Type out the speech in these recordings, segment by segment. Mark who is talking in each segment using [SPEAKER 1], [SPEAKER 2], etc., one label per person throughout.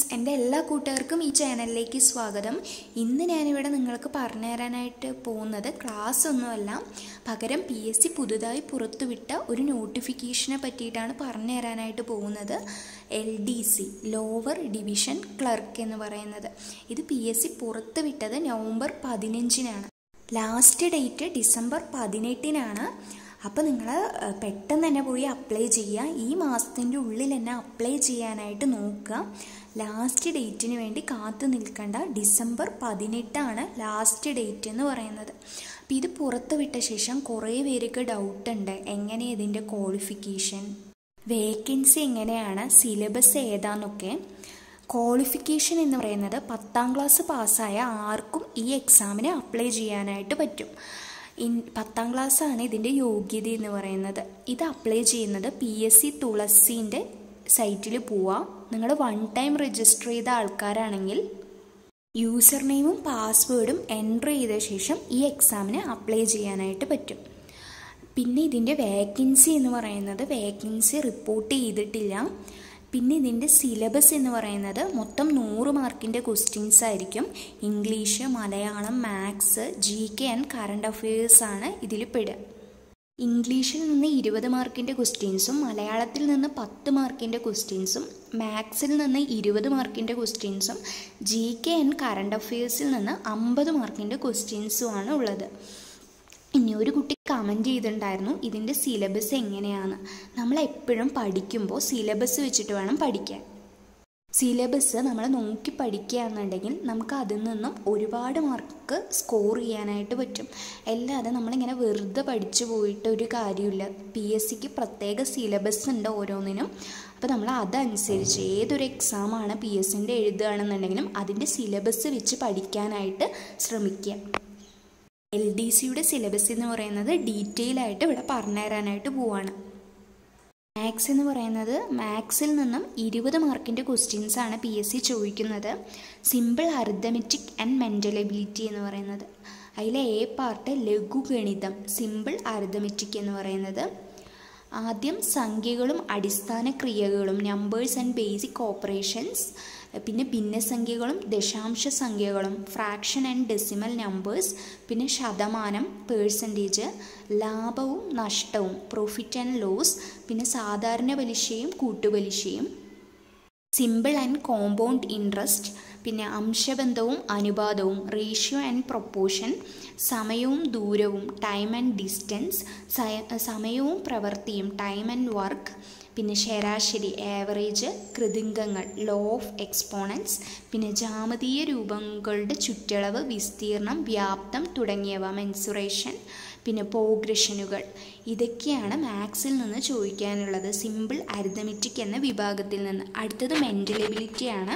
[SPEAKER 1] friends എൻ്റെ എല്ലാ കൂട്ടുകാർക്കും ഈ ചാനലിലേക്ക് സ്വാഗതം ഇന്ന് ഞാനിവിടെ നിങ്ങൾക്ക് പറഞ്ഞു തരാനായിട്ട് പോകുന്നത് ക്ലാസ് ഒന്നുമല്ല പകരം പി എസ് സി പുതുതായി പുറത്തുവിട്ട ഒരു നോട്ടിഫിക്കേഷനെ പറ്റിയിട്ടാണ് പറഞ്ഞു തരാനായിട്ട് പോകുന്നത് L D C lower division clerk എന്ന് പറയുന്നത് ഇത് പി എസ് സി പുറത്തുവിട്ടത് നവംബർ പതിനഞ്ചിനാണ് ലാസ്റ്റ് ഡേറ്റ് ഡിസംബർ പതിനെട്ടിനാണ് അപ്പോൾ നിങ്ങൾ പെട്ടെന്ന് തന്നെ പോയി അപ്ലൈ ചെയ്യുക ഈ മാസത്തിൻ്റെ ഉള്ളിൽ തന്നെ അപ്ലൈ ചെയ്യാനായിട്ട് നോക്കുക ലാസ്റ്റ് ഡേറ്റിന് വേണ്ടി കാത്തു നിൽക്കേണ്ട ഡിസംബർ പതിനെട്ടാണ് ലാസ്റ്റ് ഡേറ്റ് എന്ന് പറയുന്നത് അപ്പോൾ ഇത് പുറത്ത് വിട്ട ശേഷം കുറേ പേർക്ക് ഡൗട്ട് ഉണ്ട് എങ്ങനെ ഇതിൻ്റെ ക്വാളിഫിക്കേഷൻ വേക്കൻസി എങ്ങനെയാണ് സിലബസ് ഏതാന്നൊക്കെ ക്വാളിഫിക്കേഷൻ എന്ന് പറയുന്നത് പത്താം ക്ലാസ് പാസ്സായ ആർക്കും ഈ എക്സാമിന് അപ്ലൈ ചെയ്യാനായിട്ട് പറ്റും ഇൻ പത്താം ക്ലാസ്സാണ് ഇതിൻ്റെ യോഗ്യത എന്ന് പറയുന്നത് ഇത് അപ്ലൈ ചെയ്യുന്നത് പി എസ് സി തുളസീൻ്റെ സൈറ്റിൽ പോവാം നിങ്ങൾ വൺ ടൈം രജിസ്റ്റർ ചെയ്ത ആൾക്കാരാണെങ്കിൽ യൂസർ നെയിമും പാസ്വേഡും എൻ്റർ ചെയ്ത ശേഷം ഈ എക്സാമിന് അപ്ലൈ ചെയ്യാനായിട്ട് പറ്റും പിന്നെ ഇതിൻ്റെ വേക്കൻസി എന്ന് പറയുന്നത് വേക്കൻസി റിപ്പോർട്ട് ചെയ്തിട്ടില്ല പിന്നെ ഇതിൻ്റെ സിലബസ് എന്ന് പറയുന്നത് മൊത്തം നൂറ് മാർക്കിൻ്റെ ക്വസ്റ്റ്യൻസ് ആയിരിക്കും English Malayalam maths G K and current affairs ആണ് ഇതിൽ പെടുക ഇംഗ്ലീഷിൽ നിന്ന് ഇരുപത് മാർക്കിൻ്റെ ക്വസ്റ്റ്യൻസും മലയാളത്തിൽ നിന്ന് പത്ത് മാർക്കിൻ്റെ ക്വസ്റ്റ്യൻസും മാത്സിൽ നിന്ന് ഇരുപത് മാർക്കിൻ്റെ ക്വസ്റ്റ്യൻസും ജി കെ ആൻഡ് കറണ്ട് അഫയേഴ്സിൽ നിന്ന് അമ്പത് മാർക്കിൻ്റെ ക്വസ്റ്റ്യൻസുമാണ് ഉള്ളത് ഇനി ഒരു കുട്ടി കമൻറ്റ് ചെയ്തിട്ടുണ്ടായിരുന്നു ഇതിൻ്റെ സിലബസ് എങ്ങനെയാണ് നമ്മൾ എപ്പോഴും പഠിക്കുമ്പോൾ സിലബസ് വെച്ചിട്ട് വേണം പഠിക്കാൻ സിലബസ് നമ്മൾ നോക്കി പഠിക്കുകയാണെന്നുണ്ടെങ്കിൽ നമുക്ക് അതിൽ നിന്നും ഒരുപാട് മാർക്ക് സ്കോർ ചെയ്യാനായിട്ട് പറ്റും അല്ലാതെ നമ്മളിങ്ങനെ വെറുതെ പഠിച്ചു പോയിട്ട് ഒരു കാര്യമില്ല പി എസ് സിക്ക് പ്രത്യേക സിലബസ് ഉണ്ട് ഓരോന്നിനും അപ്പോൾ നമ്മൾ അതനുസരിച്ച് ഏതൊരു എക്സാമാണ് പി എസ് സിൻ്റെ എഴുതുകയാണെന്നുണ്ടെങ്കിലും അതിൻ്റെ സിലബസ് വെച്ച് പഠിക്കാനായിട്ട് ശ്രമിക്കുക എൽ ഡി സിയുടെ സിലബസ് എന്ന് പറയുന്നത് ഡീറ്റെയിൽ ആയിട്ട് ഇവിടെ പറഞ്ഞു തരാനായിട്ട് പോവാണ് മാത്സ് എന്ന് പറയുന്നത് മാത്സിൽ നിന്നും ഇരുപത് മാർക്കിൻ്റെ ക്വസ്റ്റ്യൻസ് ആണ് പി എസ് സി ചോദിക്കുന്നത് simple arithmetic and mental ability എന്ന് പറയുന്നത് അതിലെ എ പാർട്ട് ലഘുഗണിതം സിമ്പിൾ അർദ്ധമെറ്റിക് എന്ന് പറയുന്നത് ആദ്യം സംഖ്യകളും അടിസ്ഥാന ക്രിയകളും നമ്പേഴ്സ് ആൻഡ് ബേസിക് ഓപ്പറേഷൻസ് പിന്നെ ഭിന്നസംഖ്യകളും ദശാംശ സംഖ്യകളും ഫ്രാക്ഷൻ ആൻഡ് ഡെസിമൽ നമ്പേഴ്സ് പിന്നെ ശതമാനം പേഴ്സൻറ്റേജ് ലാഭവും നഷ്ടവും പ്രോഫിറ്റ് ആൻഡ് ലോസ് പിന്നെ സാധാരണ പലിശയും കൂട്ടുപലിശയും സിമ്പിൾ ആൻഡ് കോമ്പൗണ്ട് ഇൻട്രസ്റ്റ് പിന്നെ അംശബന്ധവും അനുപാതവും റേഷ്യോ ആൻഡ് പ്രൊപ്പോർഷൻ സമയവും ദൂരവും ടൈം ആൻഡ് ഡിസ്റ്റൻസ് സമയവും പ്രവൃത്തിയും ടൈം ആൻഡ് വർക്ക് പിന്നെ ശരാശരി ആവറേജ് കൃതിങ്കങ്ങൾ ലോ ഓഫ് എക്സ്പോണൻസ് പിന്നെ ജാമതീയ രൂപങ്ങളുടെ ചുറ്റളവ് വിസ്തീർണം വ്യാപ്തം തുടങ്ങിയവ മെൻസുറേഷൻ പിന്നെ പോഗ്രഷനുകൾ ഇതൊക്കെയാണ് മാത്സിൽ നിന്ന് ചോദിക്കാനുള്ളത് സിമ്പിൾ അരിതമെറ്റിക് എന്ന വിഭാഗത്തിൽ നിന്ന് അടുത്തത് മെൻ്റലബിലിറ്റിയാണ്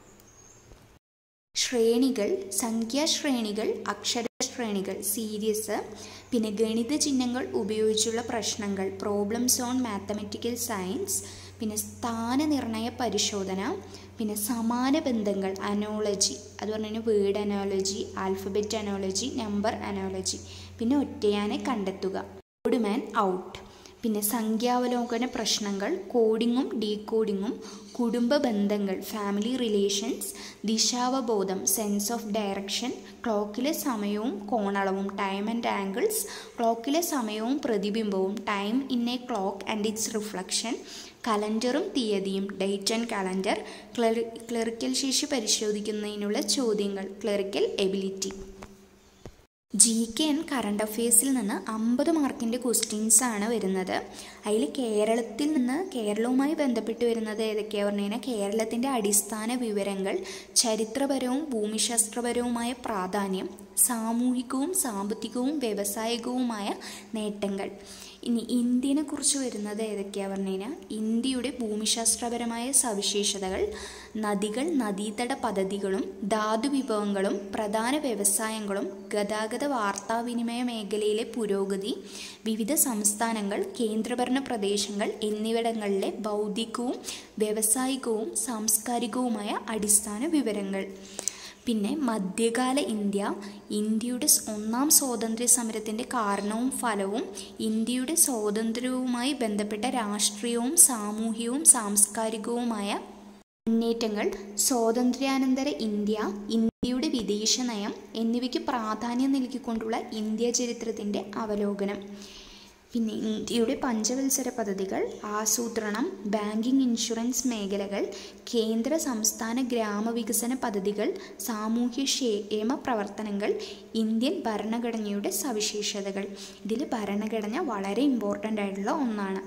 [SPEAKER 1] ശ്രേണികൾ സംഖ്യാശ്രേണികൾ അക്ഷര ശ്രേണികൾ സീരീസ് പിന്നെ ഗണിത ചിഹ്നങ്ങൾ ഉപയോഗിച്ചുള്ള പ്രശ്നങ്ങൾ പ്രോബ്ലംസ് ഓൺ മാത്തമെറ്റിക്കൽ സയൻസ് പിന്നെ സ്ഥാനനിർണയ പരിശോധന പിന്നെ സമാന ബന്ധങ്ങൾ അനോളജി അത് പറഞ്ഞു word analogy alphabet analogy number analogy പിന്നെ ഒറ്റയാനെ കണ്ടെത്തുക ഓഡ്മാൻ ഔട്ട് പിന്നെ സംഖ്യാവലോകന പ്രശ്നങ്ങൾ കോഡിങ്ങും ഡീകോഡിങ്ങും കുടുംബ ബന്ധങ്ങൾ ഫാമിലി റിലേഷൻസ് ദിശാവബോധം സെൻസ് ഓഫ് ഡയറക്ഷൻ ക്ലോക്കിലെ സമയവും കോണളവും ടൈം ആൻഡ് ആംഗിൾസ് ക്ലോക്കിലെ സമയവും പ്രതിബിംബവും time in a clock and its reflection കലണ്ടറും തീയതിയും ഡേറ്റ് ആൻഡ് കലണ്ടർ ക്ലറി ക്ലറിക്കൽ ശേഷി പരിശോധിക്കുന്നതിനുള്ള ചോദ്യങ്ങൾ clerical ability G K and current അഫയേഴ്സിൽ നിന്ന് അമ്പത് മാർക്കിൻ്റെ ക്വസ്റ്റ്യൻസ് ആണ് വരുന്നത് അതിൽ കേരളത്തിൽ നിന്ന് കേരളവുമായി ബന്ധപ്പെട്ട് വരുന്നത് ഏതൊക്കെയാണ് പറഞ്ഞു കഴിഞ്ഞാൽ കേരളത്തിൻ്റെ അടിസ്ഥാന വിവരങ്ങൾ ചരിത്രപരവും ഭൂമിശാസ്ത്രപരവുമായ പ്രാധാന്യം സാമൂഹികവും സാമ്പത്തികവും വ്യാവസായികവുമായ നേട്ടങ്ങൾ ഇനി ഇന്ത്യനെ കുറിച്ച് വരുന്നത് ഏതൊക്കെയാണ് പറഞ്ഞു കഴിഞ്ഞാൽ ഇന്ത്യയുടെ ഭൂമിശാസ്ത്രപരമായ സവിശേഷതകൾ നദികൾ നദീതട പദ്ധതികളും ധാതുവിഭവങ്ങളും പ്രധാന വ്യവസായങ്ങളും ഗതാഗത വാർത്താവിനിമയ മേഖലയിലെ പുരോഗതി വിവിധ സംസ്ഥാനങ്ങൾ കേന്ദ്രഭരണ പ്രദേശങ്ങൾ എന്നിവിടങ്ങളിലെ ബൗദ്ധികവും വ്യവസായികവും സാംസ്കാരികവുമായ അടിസ്ഥാന വിവരങ്ങൾ പിന്നെ മധ്യകാല ഇന്ത്യ ഇന്ത്യയുടെ ഒന്നാം സ്വാതന്ത്ര്യ സമരത്തിൻ്റെ കാരണവും ഫലവും ഇന്ത്യയുടെ സ്വാതന്ത്ര്യവുമായി ബന്ധപ്പെട്ട രാഷ്ട്രീയവും സാമൂഹികവും സാംസ്കാരികവുമായ മുന്നേറ്റങ്ങൾ സ്വാതന്ത്ര്യാനന്തര ഇന്ത്യ ഇന്ത്യയുടെ വിദേശ നയം എന്നിവയ്ക്ക് പ്രാധാന്യം നൽകിക്കൊണ്ടുള്ള ഇന്ത്യ ചരിത്രത്തിൻ്റെ അവലോകനം പിന്നെ ഇന്ത്യയുടെ പഞ്ചവത്സര പദ്ധതികൾ ആസൂത്രണം ബാങ്കിംഗ് ഇൻഷുറൻസ് മേഖലകൾ കേന്ദ്ര സംസ്ഥാന ഗ്രാമവികസന പദ്ധതികൾ സാമൂഹ്യ ക്ഷേമ പ്രവർത്തനങ്ങൾ ഇന്ത്യൻ ഭരണഘടനയുടെ സവിശേഷതകൾ ഇതിൽ ഭരണഘടന വളരെ ഇമ്പോർട്ടൻ്റ് ആയിട്ടുള്ള ഒന്നാണ്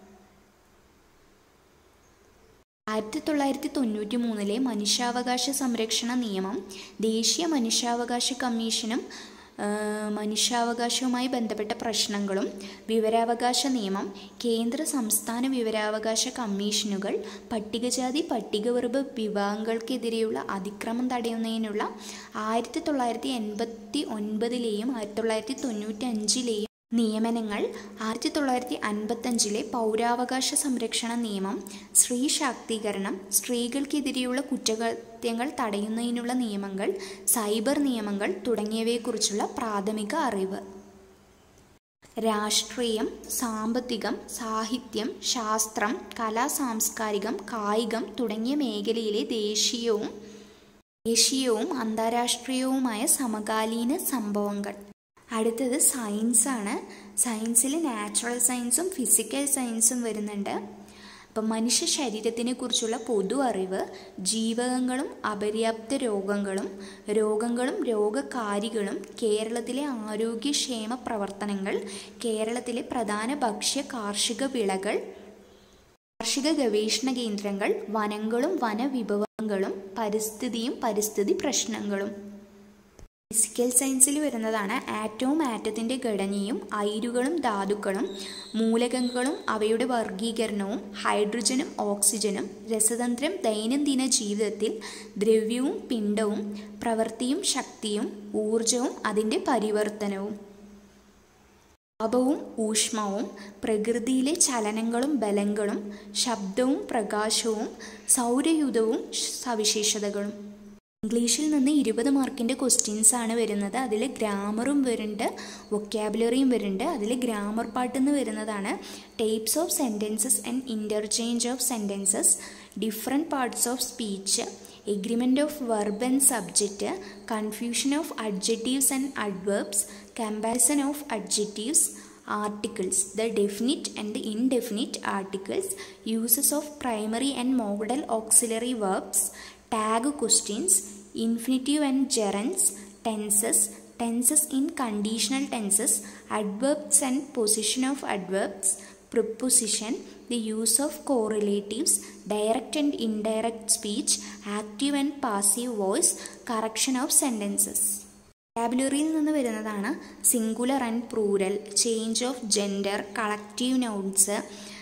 [SPEAKER 1] ആയിരത്തി തൊള്ളായിരത്തി തൊണ്ണൂറ്റി മൂന്നിലെ മനുഷ്യാവകാശ സംരക്ഷണ നിയമം ദേശീയ മനുഷ്യാവകാശ കമ്മീഷനും മനുഷ്യാവകാശവുമായി ബന്ധപ്പെട്ട പ്രശ്നങ്ങളും വിവരാവകാശ നിയമം കേന്ദ്ര സംസ്ഥാന വിവരാവകാശ കമ്മീഷനുകൾ പട്ടികജാതി പട്ടികവർഗ വിഭാഗങ്ങൾക്കെതിരെയുള്ള അതിക്രമം തടയുന്നതിനുള്ള ആയിരത്തി തൊള്ളായിരത്തി എൺപത്തി ഒൻപതിലെയും ആയിരത്തി തൊള്ളായിരത്തി തൊണ്ണൂറ്റി അഞ്ചിലെയും നിയമനങ്ങൾ ആയിരത്തി തൊള്ളായിരത്തി അൻപത്തഞ്ചിലെ പൗരാവകാശ സംരക്ഷണ നിയമം സ്ത്രീ ശാക്തീകരണം സ്ത്രീകൾക്കെതിരെയുള്ള കുറ്റകൃത്യങ്ങൾ തടയുന്നതിനുള്ള നിയമങ്ങൾ സൈബർ നിയമങ്ങൾ തുടങ്ങിയവയെക്കുറിച്ചുള്ള പ്രാഥമിക അറിവ് രാഷ്ട്രീയം സാമ്പത്തികം സാഹിത്യം ശാസ്ത്രം കലാ സാംസ്കാരികം കായികം തുടങ്ങിയ മേഖലയിലെ ദേശീയവും ദേശീയവും അന്താരാഷ്ട്രീയവുമായ സമകാലീന സംഭവങ്ങൾ അടുത്തത് സയൻസാണ് സയൻസിൽ നാച്ചുറൽ സയൻസും ഫിസിക്കൽ സയൻസും വരുന്നുണ്ട് അപ്പം മനുഷ്യ ശരീരത്തിനെ കുറിച്ചുള്ള പൊതു അറിവ് ജീവകങ്ങളും അപര്യാപ്ത രോഗങ്ങളും രോഗങ്ങളും രോഗകാരികളും കേരളത്തിലെ ആരോഗ്യക്ഷേമ പ്രവർത്തനങ്ങൾ കേരളത്തിലെ പ്രധാന ഭക്ഷ്യ കാർഷിക വിളകൾ കാർഷിക ഗവേഷണ കേന്ദ്രങ്ങൾ വനങ്ങളും വനവിഭവങ്ങളും പരിസ്ഥിതിയും പരിസ്ഥിതി പ്രശ്നങ്ങളും ഫിസിക്കൽ സയൻസിൽ വരുന്നതാണ് ആറ്റവും ആറ്റത്തിൻ്റെ ഘടനയും അയിരുകളും ധാതുക്കളും മൂലകങ്ങളും അവയുടെ വർഗീകരണവും ഹൈഡ്രജനും ഓക്സിജനും രസതന്ത്രം ദൈനംദിന ജീവിതത്തിൽ ദ്രവ്യവും പിണ്ഡവും പ്രവൃത്തിയും ശക്തിയും ഊർജവും അതിൻ്റെ പരിവർത്തനവും താപവും ഊഷ്മവും പ്രകൃതിയിലെ ചലനങ്ങളും ബലങ്ങളും ശബ്ദവും പ്രകാശവും സൗരയുധവും സവിശേഷതകളും ഇംഗ്ലീഷിൽ നിന്ന് ഇരുപത് മാർക്കിൻ്റെ ക്വസ്റ്റ്യൻസ് ആണ് വരുന്നത് അതിൽ ഗ്രാമറും വരുന്നുണ്ട് വൊക്കാബുലറിയും വരുന്നുണ്ട് അതിൽ ഗ്രാമർ പാർട്ട് എന്ന് വരുന്നതാണ് types of sentences and interchange of sentences different parts of speech agreement of verb and subject confusion of adjectives and adverbs comparison of adjectives articles the definite and the indefinite articles uses of primary and modal auxiliary verbs tag questions infinitive and gerunds tenses tenses in conditional tenses adverbs and position of adverbs preposition the use of correlatives direct and indirect speech active and passive voice correction of sentences വൊക്കാബുലറിയിൽ നിന്ന് വരുന്നതാണ് singular and plural change of gender collective nouns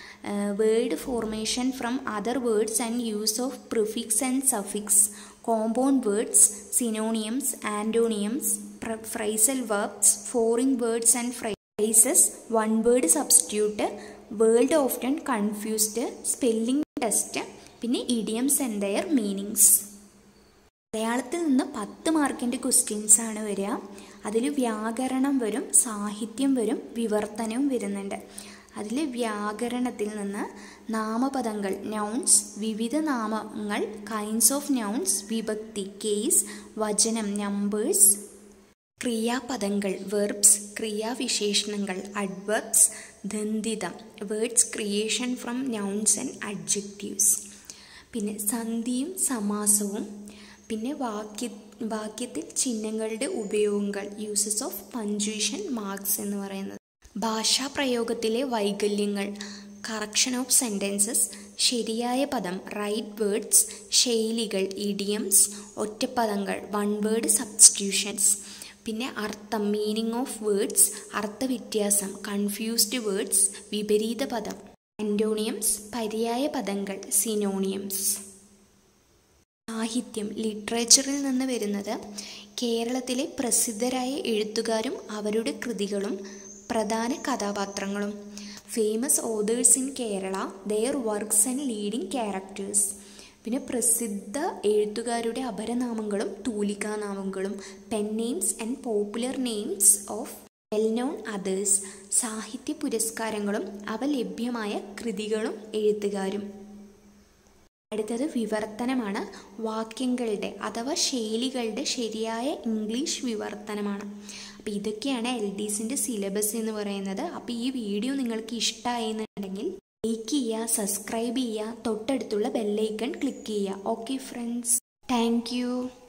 [SPEAKER 1] word formation from other words and use of prefix and suffix compound words synonyms antonyms phrasal verbs foreign words and phrases one word substitute world often confused spelling test പിന്നെ idioms and their meanings മലയാളത്തിൽ നിന്ന് പത്ത് മാർക്കിൻ്റെ questions ആണ് വരിക അതിൽ വ്യാകരണം വരും സാഹിത്യം വരും വിവർത്തനവും വരുന്നുണ്ട് അതിൽ വ്യാകരണത്തിൽ നിന്ന് നാമപദങ്ങൾ നൗൺസ് വിവിധ നാമങ്ങൾ കൈൻഡ്സ് ഓഫ് നൗൺസ് വിഭക്തി കേസ് വചനം നമ്പേഴ്സ് ക്രിയാപദങ്ങൾ വെർബ്സ് ക്രിയാവിശേഷണങ്ങൾ അഡ്വർബ്സ് ദന്തിതം words creation from nouns and adjectives പിന്നെ സന്ധിയും സമാസവും പിന്നെ വാക്യ വാക്യത്തിൽ ചിഹ്നങ്ങളുടെ ഉപയോഗങ്ങൾ യൂസസ് ഓഫ് പഞ്ച്വേഷൻ മാർക്സ് എന്ന് പറയുന്നത് ഭാഷാപ്രയോഗത്തിലെ വൈകല്യങ്ങൾ കറക്ഷൻ ഓഫ് സെൻറ്റൻസസ് ശരിയായ പദം റൈറ്റ് വേർഡ്സ് ശൈലികൾ ഇഡിയംസ് ഒറ്റപ്പദങ്ങൾ വൺ വേർഡ് സബ്സ്റ്റിറ്റ്യൂഷൻസ് പിന്നെ അർത്ഥം മീനിങ് ഓഫ് വേർഡ്സ് അർത്ഥവ്യത്യാസം കൺഫ്യൂസ്ഡ് വേർഡ്സ് വിപരീത പദം ആൻറ്റോണിയംസ് പര്യായ പദങ്ങൾ സിനോണിയംസ് സാഹിത്യം ലിറ്ററേച്ചറിൽ നിന്ന് വരുന്നത് കേരളത്തിലെ പ്രസിദ്ധരായ എഴുത്തുകാരും അവരുടെ കൃതികളും പ്രധാന കഥാപാത്രങ്ങളും famous authors in Kerala their works and leading characters പിന്നെ പ്രസിദ്ധ എഴുത്തുകാരുടെ അപരനാമങ്ങളും തൂലികാനാമങ്ങളും pen names and popular names of well known authors സാഹിത്യ പുരസ്കാരങ്ങളും അവ ലഭ്യമായ കൃതികളും എഴുത്തുകാരും അടുത്തത് വിവർത്തനമാണ് വാക്യങ്ങളുടെ അഥവാ ശൈലികളുടെ ശരിയായ ഇംഗ്ലീഷ് വിവർത്തനമാണ് അപ്പോൾ ഇതൊക്കെയാണ് എൽ ഡി സിൻ്റെ സിലബസ് എന്ന് പറയുന്നത് അപ്പോൾ ഈ വീഡിയോ നിങ്ങൾക്ക് ഇഷ്ടമായി എന്നുണ്ടെങ്കിൽ ലൈക്ക് ചെയ്യുക സബ്സ്ക്രൈബ് ചെയ്യുക തൊട്ടടുത്തുള്ള ബെല്ലൈക്കൺ ക്ലിക്ക് ചെയ്യുക ഓക്കെ ഫ്രണ്ട്സ് താങ്ക്